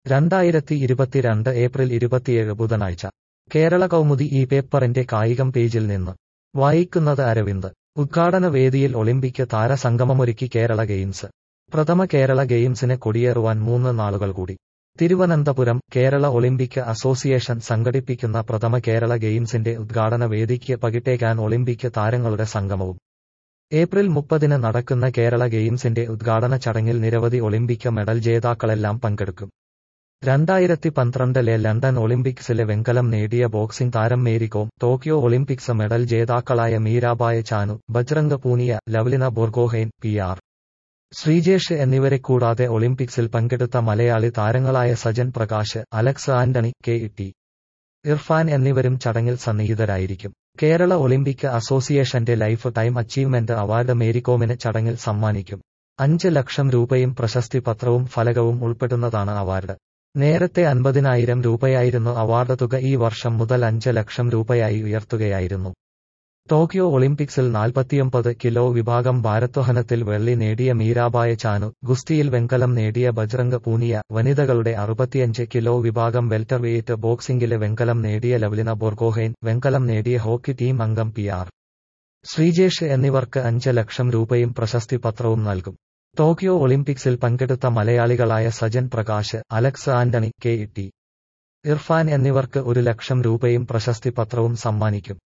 രണ്ടായിരത്തി ഇരുപത്തിരണ്ട് ഏപ്രിൽ ഇരുപത്തിയേഴ് ബുധനാഴ്ച കേരള കൗമുദി ഈ പേപ്പറിന്റെ കായികം പേജിൽ നിന്ന് വായിക്കുന്നത് അരവിന്ദ് ഉദ്ഘാടന വേദിയിൽ ഒളിമ്പിക് താരസംഗമമൊരുക്കി കേരള ഗെയിംസ് പ്രഥമ കേരള ഗെയിംസിന് കൊടിയേറുവാൻ മൂന്ന് നാളുകൾ കൂടി തിരുവനന്തപുരം കേരള ഒളിമ്പിക് അസോസിയേഷൻ സംഘടിപ്പിക്കുന്ന പ്രഥമ കേരള ഗെയിംസിന്റെ ഉദ്ഘാടന വേദിക്ക് പകിട്ടേക്കാൻ ഒളിമ്പിക് താരങ്ങളുടെ സംഗമവും ഏപ്രിൽ മുപ്പതിന് നടക്കുന്ന കേരള ഗെയിംസിന്റെ ഉദ്ഘാടന ചടങ്ങിൽ നിരവധി ഒളിമ്പിക് മെഡൽ ജേതാക്കളെല്ലാം പങ്കെടുക്കും രണ്ടായിരത്തി പന്ത്രണ്ടിലെ ലണ്ടൻ ഒളിമ്പിക്സിലെ വെങ്കലം നേടിയ ബോക്സിംഗ് താരം മേരികോം ടോക്കിയോ ഒളിമ്പിക്സ് മെഡൽ ജേതാക്കളായ മീരാബായ ചാനു ബജ്രംഗ പൂനിയ ലവ്ലിന ബോർഗോഹെയ്ൻ പി ആർ ശ്രീജേഷ് എന്നിവരെ കൂടാതെ ഒളിമ്പിക്സിൽ പങ്കെടുത്ത മലയാളി താരങ്ങളായ സജൻ പ്രകാശ് അലക്സ് ആന്റണി കെ ടി ഇർഫാൻ എന്നിവരും ചടങ്ങിൽ സന്നിഹിതരായിരിക്കും കേരള ഒളിമ്പിക് അസോസിയേഷന്റെ ലൈഫ് ടൈം അച്ചീവ്മെന്റ് അവാർഡ് മേരികോമിന് ചടങ്ങിൽ സമ്മാനിക്കും അഞ്ച് ലക്ഷം രൂപയും പ്രശസ്തി പത്രവും ഫലകവും ഉൾപ്പെടുന്നതാണ് അവാർഡ് നേരത്തെ അൻപതിനായിരം രൂപയായിരുന്നു അവാർഡ് തുക ഈ വർഷം മുതൽ അഞ്ച് ലക്ഷം രൂപയായി ഉയർത്തുകയായിരുന്നു ടോക്കിയോ ഒളിമ്പിക്സിൽ നാൽപ്പത്തിയൊമ്പത് കിലോ വിഭാഗം ഭാരത്വഹനത്തിൽ വെള്ളി നേടിയ മീരാബായ ചാനു ഗുസ്തിയിൽ വെങ്കലം നേടിയ ബജ്രംഗ് പൂനിയ വനിതകളുടെ അറുപത്തിയഞ്ച് കിലോ വിഭാഗം വെൽറ്റർ വെയ്റ്റ് ബോക്സിംഗിലെ വെങ്കലം നേടിയ ലവ്ലിന ബോർഗോഹെയ്ൻ വെങ്കലം നേടിയ ഹോക്കി ടീം അംഗം പി ആർ ശ്രീജേഷ് എന്നിവർക്ക് അഞ്ച് ലക്ഷം രൂപയും പ്രശസ്തി പത്രവും നൽകും ടോക്കിയോ ഒളിമ്പിക്സിൽ പങ്കെടുത്ത മലയാളികളായ സജൻ പ്രകാശ് അലക്സ് ആന്റണി കെ ടി ഇർഫാൻ എന്നിവർക്ക് ഒരു ലക്ഷം രൂപയും പ്രശസ്തി പത്രവും സമ്മാനിക്കും